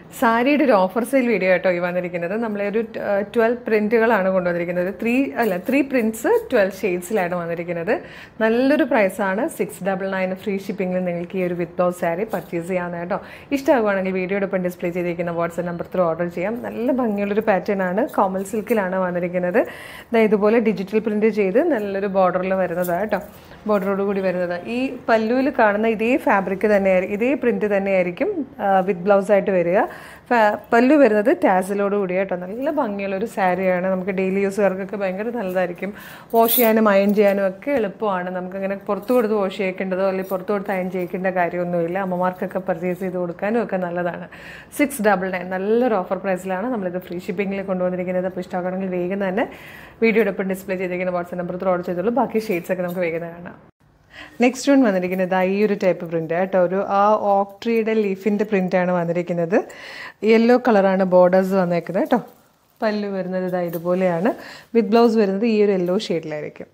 സാരിയുടെ ഒരു offer sale video ആട്ടോ ഈ വന്നിരിക്കുന്നത് നമ്മളെ ഒരു ട്വൽവ് പ്രിന്റുകളാണ് കൊണ്ടുവന്നിരിക്കുന്നത് ഒരു ത്രീ അല്ല ത്രീ പ്രിന്റ്സ് ട്വൽവ് ഷെയ്ഡ്സിലാണ് വന്നിരിക്കുന്നത് നല്ലൊരു പ്രൈസാണ് സിക്സ് ഡബിൾ നയൻ ഫ്രീ ഷിപ്പിംഗിൽ നിങ്ങൾക്ക് ഈ ഒരു വിത്ത് ബ്ലൗസ് സാരി പർച്ചേസ് ചെയ്യാവുന്ന കേട്ടോ ഇഷ്ടമാകുവാണെങ്കിൽ വീഡിയോയുടെ ഒപ്പം ഡിസ്പ്ലേ ചെയ്തിരിക്കുന്ന വാട്സ്ആപ്പ് നമ്പർ ത്രൂ ഓർഡർ ചെയ്യാം നല്ല ഭംഗിയുള്ളൊരു പാറ്റേൺ ആണ് കോമൽ സിൽക്കിലാണ് വന്നിരിക്കുന്നത് ദാ ഇതുപോലെ ഡിജിറ്റൽ പ്രിന്റ് ചെയ്ത് നല്ലൊരു ബോർഡറിൽ വരുന്നതാണ് കേട്ടോ ബോർഡറോട് കൂടി വരുന്നത് ഈ പല്ലുവിൽ കാണുന്ന ഇതേ ഫാബ്രിക് തന്നെയായിരിക്കും ഇതേ പ്രിന്റ് തന്നെയായിരിക്കും വിത്ത് ബ്ലൗസ് ആയിട്ട് വരിക ഫാ- പല്ലു വരുന്നത് ടാസിലോട് കൂടി കേട്ടോ നല്ല ഭംഗിയുള്ള ഒരു സാരിയാണ് നമുക്ക് ഡെയിലി യൂസുകാർക്കൊക്കെ ഭയങ്കര നല്ലതായിരിക്കും വാഷ് ചെയ്യാനും അയൺ ചെയ്യാനും ഒക്കെ എളുപ്പമാണ് നമുക്കങ്ങനെ പുറത്ത് കൊടുത്ത് വാഷ് ചെയ്യിക്കേണ്ടതോ അല്ലെങ്കിൽ പുറത്ത് കൊടുത്ത് അയൺ ചെയ്യിക്കേണ്ട കാര്യമൊന്നുമില്ല അമ്മമാർക്കൊക്കെ പർച്ചേസ് ചെയ്ത് കൊടുക്കാനും ഒക്കെ നല്ലതാണ് സിക്സ് ഡബിൾ നയൻ നല്ലൊരു ഓഫർ പ്രൈസിലാണ് നമ്മളിത് ഫ്രീ ഷിപ്പിംഗിൽ കൊണ്ടുവന്നിരിക്കുന്നത് അപ്പോൾ ഇഷ്ടമാണെങ്കിൽ വേഗം തന്നെ വീഡിയോയുടെ ഒപ്പം ഡിസ്പ്ലേ ചെയ്തിരിക്കുന്ന വാട്സ്ആപ്പ് നമ്പർ ഓർഡർ ചെയ്തോളൂ ബാക്കി ഷെയ്ഡ്സ് ഒക്കെ നമുക്ക് വേഗം തന്നെ കാണാം നെക്സ്റ്റ് വൺ വന്നിരിക്കുന്നത് ദാ ഈ ഒരു ടൈപ്പ് പ്രിന്റ് കേട്ടോ ഒരു ആ ഓക്ക് ട്രീയുടെ ലീഫിൻ്റെ പ്രിൻ്റാണ് വന്നിരിക്കുന്നത് യെല്ലോ കളറാണ് ബോർഡേഴ്സ് വന്നേക്കുന്നത് കേട്ടോ പല്ല് വരുന്നത് ഇതാ ഇതുപോലെയാണ് വിത്ത് ബ്ലൗസ് വരുന്നത് ഈ ഒരു യെല്ലോ ഷെയ്ഡിലായിരിക്കും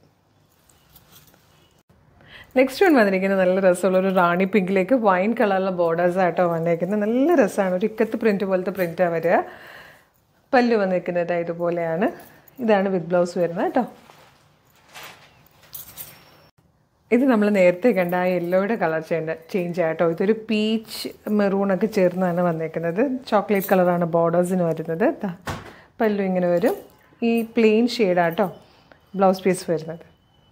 നെക്സ്റ്റ് വൺ വന്നിരിക്കുന്നത് നല്ല രസമുള്ള ഒരു റാണി പിങ്കിലേക്ക് വൈൻ കളറിലെ ബോർഡേഴ്സ് ആയിട്ടോ വന്നേക്കുന്നത് നല്ല രസമാണ് ഒരു ഇക്കത്ത് പ്രിന്റ് പോലത്തെ പ്രിന്റാണ് വരിക പല്ല് വന്നിരിക്കുന്നത് ഇതുപോലെയാണ് ഇതാണ് വിത്ത് ബ്ലൗസ് വരുന്നത് കേട്ടോ ഇത് നമ്മൾ നേരത്തെ കണ്ട ആ യെല്ലോയുടെ കളർ ചേഞ്ച് ചേഞ്ച് ആട്ടോ ഇതൊരു പീച്ച് മെറൂണൊക്കെ ചേർന്നാണ് വന്നേക്കുന്നത് ചോക്ലേറ്റ് കളറാണ് ബോർഡേഴ്സിന് വരുന്നത് ദാ പല്ലു ഇങ്ങനെ വരും ഈ പ്ലെയിൻ ഷെയ്ഡാട്ടോ ബ്ലൗസ് പീസ് വരുന്നത്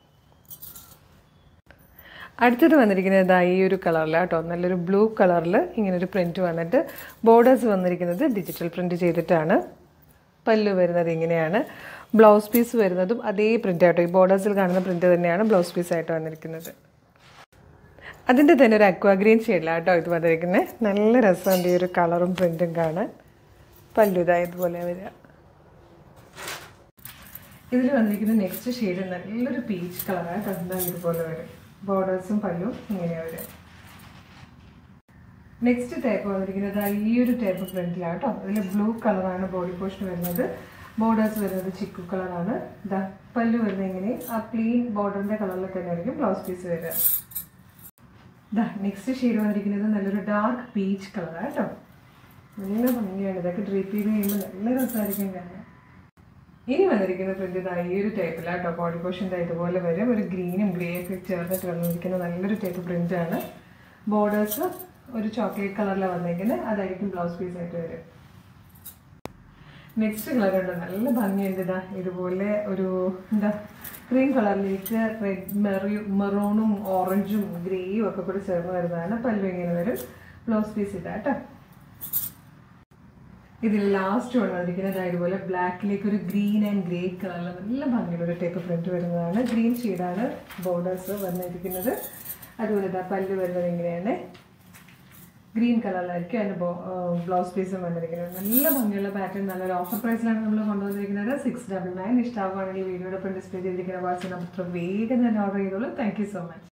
അടുത്തത് വന്നിരിക്കുന്നത് ഇതാ ഈ ഒരു കളറിലാണ് കേട്ടോ നല്ലൊരു ബ്ലൂ കളറിൽ ഇങ്ങനെ ഒരു പ്രിൻറ്റ് വന്നിട്ട് ബോർഡേഴ്സ് വന്നിരിക്കുന്നത് ഡിജിറ്റൽ പ്രിൻറ്റ് ചെയ്തിട്ടാണ് പല്ലു വരുന്നത് ഇങ്ങനെയാണ് ബ്ലൗസ് പീസ് വരുന്നതും അതേ പ്രിൻ്റ് ആട്ടോ ഈ ബോർഡേഴ്സിൽ കാണുന്ന പ്രിൻ്റ് തന്നെയാണ് ബ്ലൗസ് പീസ് ആയിട്ട് വന്നിരിക്കുന്നത് അതിൻ്റെ തന്നെ ഒരു അക്വാ ഗ്രീൻ ഷെയ്ഡിലാണ് കേട്ടോ ഇത് വന്നിരിക്കുന്നത് നല്ല രസമുണ്ട് ഈ ഒരു കളറും പ്രിൻറ്റും കാണാൻ പല്ലു ഇതാ ഇതുപോലെ വരിക ഇതിൽ വന്നിരിക്കുന്ന നെക്സ്റ്റ് ഷെയ്ഡ് നല്ലൊരു പീച്ച് കളറാണ് എന്താ ഇതുപോലെ വരും ബോർഡേഴ്സും പല്ലും ഇങ്ങനെയാണ് വരിക നെക്സ്റ്റ് ടൈപ്പ് വന്നിരിക്കുന്നത് ദാ ഈ ഒരു ടൈപ്പ് പ്രിന്റിലാണ് കേട്ടോ ഇതിൽ ബ്ലൂ കളറാണ് ബോഡി പോർഷൻ വരുന്നത് ബോർഡേഴ്സ് വരുന്നത് ചിക്കു കളറാണ് ദാ പല്ലു വരുന്നത് ഇങ്ങനെ ആ പ്ലെയിൻ ബോർഡറിന്റെ കളറിൽ തന്നെ ആയിരിക്കും ബ്ലൗസ് പീസ് വരിക ദാ നെക്സ്റ്റ് ഷെയ്ഡ് വന്നിരിക്കുന്നത് നല്ലൊരു ഡാർക്ക് പീച്ച് കളറാണ് കേട്ടോ നല്ല ഭംഗിയാണ് ഇതൊക്കെ ഡ്രീപ്പ് ചെയ്ത് കഴിയുമ്പോൾ നല്ല രസമായിരിക്കും കാണാൻ ഇനി വന്നിരിക്കുന്ന പ്രിന്റ് ഇതാ ഈ ഒരു ടൈപ്പിലാണ് കേട്ടോ ബോഡി പോർഷൻ ഇതാ ഇതുപോലെ വരും ഒരു ഗ്രീനും ഗ്രേ ഒക്കെ ചേർന്നിട്ട് വന്നിരിക്കുന്ന നല്ലൊരു ടൈപ്പ് പ്രിന്റ് ആണ് ബോർഡേഴ്സ് ഒരു ചോക്ലേറ്റ് കളറിലാണ് വന്നിരിക്കുന്നത് അതായിരിക്കും ബ്ലൗസ് പീസ് ആയിട്ട് വരും നെക്സ്റ്റ് കളർ ഉണ്ട് നല്ല ഭംഗിയുണ്ട് ഇതാ ഇതുപോലെ ഒരു എന്താ ക്രീം കളറിലേക്ക് റെഡ് മെറി മെറൂണും ഓറഞ്ചും ഗ്രേയും ഒക്കെ കൂടി ചേർന്ന് വരുന്നതാണ് പല്ലു ഇങ്ങനെ വരും ബ്ലൗസ് പീസ് ഇതാ കേട്ടോ ഇതിൽ ലാസ്റ്റ് വന്നിരിക്കുന്നത് ഇതുപോലെ ബ്ലാക്കിലേക്ക് ഒരു ഗ്രീൻ ആൻഡ് ഗ്രേ കളറിൽ നല്ല ഭംഗിയുള്ള ഒരു ടൈപ്പ് പ്രിന്റ് വരുന്നതാണ് ഗ്രീൻ ഷെയ്ഡാണ് ബോർഡേഴ്സ് വന്നിരിക്കുന്നത് അതുപോലെ ഇതാ പല്ല് വരുന്നത് ഇങ്ങനെയാണ് ഗ്രീൻ കളറിലായിരിക്കും അതിൻ്റെ ബ്ലൗസ് പീസും വന്നിരിക്കുന്നത് നല്ല ഭംഗിയുള്ള പാറ്റേൺ നല്ലൊരു ഓഫർ പ്രൈസിലാണ് നമ്മൾ കൊണ്ടുവന്നിരിക്കുന്നത് സിക്സ് ഡബിൾ നയൻ ഇഷ്ടമാവുകയാണെങ്കിൽ വീഡിയോടൊപ്പം ഡിസ്പ്ലേ ചെയ്തിരിക്കുന്ന വാട്സ്ആപ്പ് നമ്പർ വേഗം തന്നെ ഓർഡർ ചെയ്തോളൂ താങ്ക് യു സോ മച്ച്